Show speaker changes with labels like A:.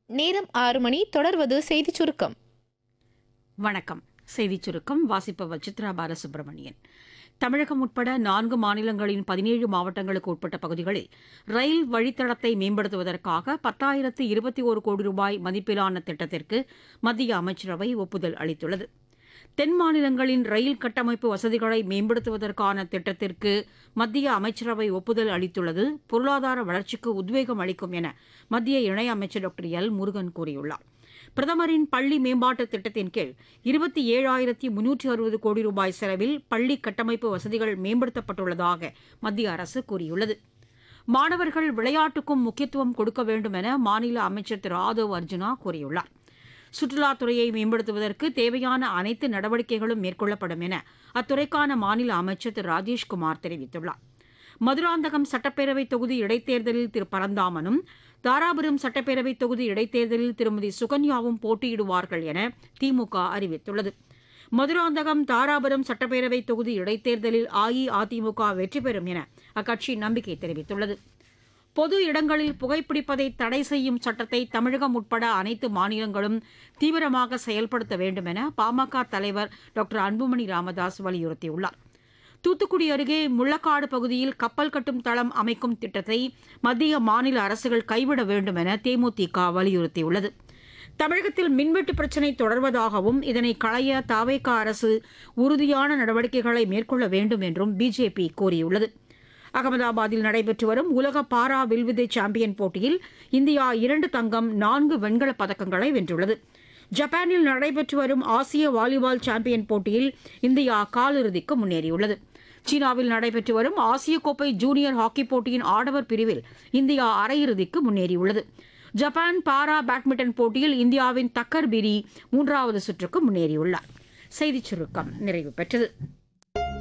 A: நேரம் ஆறு மணி தொடர்வது செய்திச் சுருக்கம்
B: வணக்கம் செய்திச் சுருக்கம் வாசிப்பவர் சித்ரா பாலசுப்ரமணியன் தமிழகம் உட்பட நான்கு மாநிலங்களின் பதினேழு மாவட்டங்களுக்கு உட்பட்ட பகுதிகளில் ரயில் வழித்தடத்தை மேம்படுத்துவதற்காக பத்தாயிரத்து இருபத்தி ஒரு கோடி ரூபாய் மதிப்பிலான திட்டத்திற்கு மத்திய அமைச்சரவை ஒப்புதல் அளித்துள்ளது தென் மாநிலங்களின் ரயில் கட்டமைப்பு வசதிகளை மேம்படுத்துவதற்கான திட்டத்திற்கு மத்திய அமைச்சரவை ஒப்புதல் அளித்துள்ளது பொருளாதார வளர்ச்சிக்கு உத்வேகம் அளிக்கும் என மத்திய இணையமைச்சர் டாக்டர் எல் முருகன் கூறியுள்ளார் பிரதமரின் பள்ளி மேம்பாட்டு திட்டத்தின் கீழ் இருபத்தி ஏழாயிரத்தி முன்னூற்றி அறுபது கோடி ரூபாய் செலவில் பள்ளி கட்டமைப்பு வசதிகள் மேம்படுத்தப்பட்டுள்ளதாக மத்திய அரசு கூறியுள்ளது மாணவர்கள் விளையாட்டுக்கும் முக்கியத்துவம் கொடுக்க வேண்டும் என மாநில அமைச்சர் திரு ஆதவ் அர்ஜுனா கூறியுள்ளார் சுற்றுலாத்துறையை மேம்படுத்துவதற்கு தேவையான அனைத்து நடவடிக்கைகளும் மேற்கொள்ளப்படும் என அத்துறைக்கான மாநில அமைச்சர் திரு ராஜேஷ்குமார் தெரிவித்துள்ளார் மதுராந்தகம் சட்டப்பேரவை தொகுதி இடைத்தேர்தலில் திரு பரந்தாமனும் தாராபுரம் சட்டப்பேரவை தொகுதி இடைத்தேர்தலில் திருமதி சுகன்யாவும் போட்டியிடுவார்கள் என திமுக அறிவித்துள்ளது மதுராந்தகம் தாராபுரம் சட்டப்பேரவை தொகுதி இடைத்தேர்தலில் அஇஅதிமுக வெற்றி பெறும் என அக்கட்சி நம்பிக்கை தெரிவித்துள்ளது பொது இடங்களில் புகைப்பிடிப்பதை தடை செய்யும் சட்டத்தை தமிழகம் உட்பட அனைத்து மாநிலங்களும் தீவிரமாக செயல்படுத்த வேண்டும் என பாமக தலைவர் டாக்டர் அன்புமணி ராமதாஸ் வலியுறுத்தியுள்ளார் தூத்துக்குடி அருகே முள்ளக்காடு பகுதியில் கப்பல் கட்டும் தளம் அமைக்கும் திட்டத்தை மத்திய மாநில அரசுகள் கைவிட வேண்டும் என தேமுதிக வலியுறுத்தியுள்ளது தமிழகத்தில் மின்வெட்டு பிரச்சினை தொடர்வதாகவும் இதனை களைய தாவேகா அரசு உறுதியான நடவடிக்கைகளை மேற்கொள்ள வேண்டும் என்றும் பிஜேபி கூறியுள்ளது அகமதாபாத்தில் நடைபெற்று வரும் உலக பாரா வில்வித்தை சாம்பியன் போட்டியில் இந்தியா இரண்டு தங்கம் நான்கு வெண்கலப் பதக்கங்களை வென்றுள்ளது ஜப்பானில் நடைபெற்று வரும் ஆசிய வாலிபால் சாம்பியன் போட்டியில் இந்தியா காலிறுதிக்கு முன்னேறியுள்ளது சீனாவில் நடைபெற்று வரும் ஆசிய கோப்பை ஜூனியர் ஹாக்கி போட்டியின் ஆடவர் பிரிவில் இந்தியா அரையிறுதிக்கு முன்னேறியுள்ளது ஜப்பான் பாரா பேட்மிண்டன் போட்டியில் இந்தியாவின் தக்கர் பிரி மூன்றாவது சுற்றுக்கு முன்னேறியுள்ளார் செய்திச் சுருக்கம் நிறைவு பெற்றது